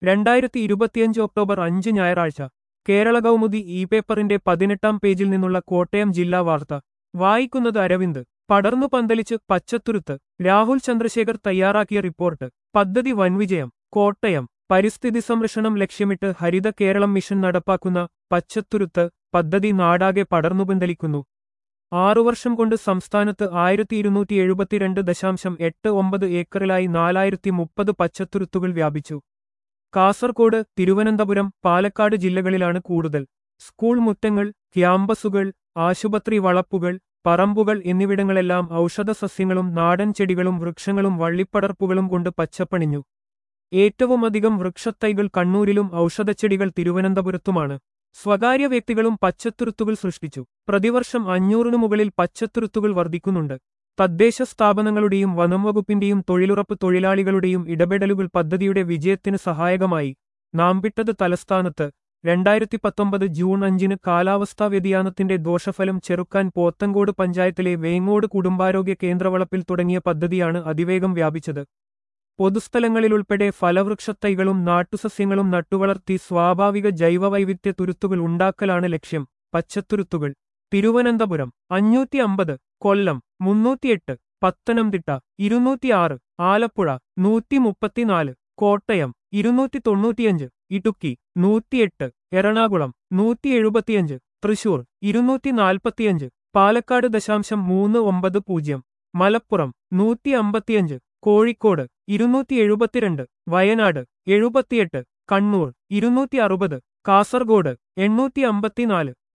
രണ്ടായിരത്തി ഇരുപത്തിയഞ്ച് ഒക്ടോബർ അഞ്ച് ഞായറാഴ്ച കേരള കൗമുദി ഇ പേപ്പറിന്റെ പതിനെട്ടാം പേജിൽ നിന്നുള്ള കോട്ടയം ജില്ലാ വാർത്ത വായിക്കുന്നത് അരവിന്ദ് പടർന്നു പന്തലിച്ച് പച്ചത്തുരുത്ത് രാഹുൽ ചന്ദ്രശേഖർ തയ്യാറാക്കിയ റിപ്പോർട്ട് പദ്ധതി വൻവിജയം കോട്ടയം പരിസ്ഥിതി സംരക്ഷണം ലക്ഷ്യമിട്ട് ഹരിത കേരളം മിഷൻ നടപ്പാക്കുന്ന പച്ചത്തുരുത്ത് പദ്ധതി നാടാകെ പടർന്നുപന്തലിക്കുന്നു ആറു വർഷം കൊണ്ട് സംസ്ഥാനത്ത് ആയിരത്തി ഇരുന്നൂറ്റി എഴുപത്തിരണ്ട് ദശാംശം എട്ട് ഒമ്പത് ഏക്കറിലായി നാലായിരത്തി മുപ്പത് പച്ചത്തുരുത്തുകൾ വ്യാപിച്ചു കാസർകോട് തിരുവനന്തപുരം പാലക്കാട് ജില്ലകളിലാണ് കൂടുതൽ സ്കൂൾ മുറ്റങ്ങൾ ക്യാമ്പസുകൾ ആശുപത്രി വളപ്പുകൾ പറമ്പുകൾ എന്നിവിടങ്ങളെല്ലാം ഔഷധസസ്യങ്ങളും നാടൻ ചെടികളും വൃക്ഷങ്ങളും വള്ളിപ്പടർപ്പുകളും കൊണ്ട് പച്ചപ്പണിഞ്ഞു ഏറ്റവുമധികം വൃക്ഷത്തൈകൾ കണ്ണൂരിലും ഔഷധച്ചെടികൾ തിരുവനന്തപുരത്തുമാണ് സ്വകാര്യ വ്യക്തികളും പച്ചത്തുരുത്തുകൾ സൃഷ്ടിച്ചു പ്രതിവർഷം അഞ്ഞൂറിനു മുകളിൽ പച്ചത്തുരുത്തുകൾ വർദ്ധിക്കുന്നുണ്ട് തദ്ദേശ സ്ഥാപനങ്ങളുടെയും വനംവകുപ്പിന്റെയും തൊഴിലുറപ്പ് തൊഴിലാളികളുടെയും ഇടപെടലുകൾ പദ്ധതിയുടെ വിജയത്തിന് സഹായകമായി നാംവിട്ടത് തലസ്ഥാനത്ത് രണ്ടായിരത്തി പത്തൊമ്പത് ജൂൺ അഞ്ചിന് കാലാവസ്ഥാ വ്യതിയാനത്തിന്റെ ദോഷഫലം ചെറുക്കാൻ പോത്തങ്കോട് പഞ്ചായത്തിലെ വേങ്ങോട് കുടുംബാരോഗ്യ കേന്ദ്രവളപ്പിൽ തുടങ്ങിയ പദ്ധതിയാണ് അതിവേഗം വ്യാപിച്ചത് പൊതുസ്ഥലങ്ങളിലുൾപ്പെടെ ഫലവൃക്ഷത്തൈകളും നാട്ടുസസ്യങ്ങളും നട്ടുവളർത്തി സ്വാഭാവിക ജൈവവൈവിധ്യ തുരുത്തുകൾ ഉണ്ടാക്കലാണ് ലക്ഷ്യം പച്ചത്തുരുത്തുകൾ തിരുവനന്തപുരം അഞ്ഞൂറ്റി അമ്പത് കൊല്ലം മുന്നൂറ്റിയെട്ട് പത്തനംതിട്ട ഇരുന്നൂറ്റിയാറ് ആലപ്പുഴ നൂറ്റി മുപ്പത്തിനാല് കോട്ടയം ഇരുന്നൂറ്റി തൊണ്ണൂറ്റിയഞ്ച് ഇടുക്കി നൂറ്റിയെട്ട് എറണാകുളം നൂറ്റി എഴുപത്തിയഞ്ച് തൃശൂർ ഇരുന്നൂറ്റി നാൽപ്പത്തിയഞ്ച് പാലക്കാട് ദശാംശം മൂന്ന് ഒമ്പത് പൂജ്യം മലപ്പുറം നൂറ്റി അമ്പത്തിയഞ്ച് കോഴിക്കോട് ഇരുന്നൂറ്റി എഴുപത്തിരണ്ട് വയനാട് എഴുപത്തിയെട്ട് കണ്ണൂർ ഇരുന്നൂറ്റി അറുപത് കാസർഗോഡ് എണ്ണൂറ്റി അമ്പത്തിനാല്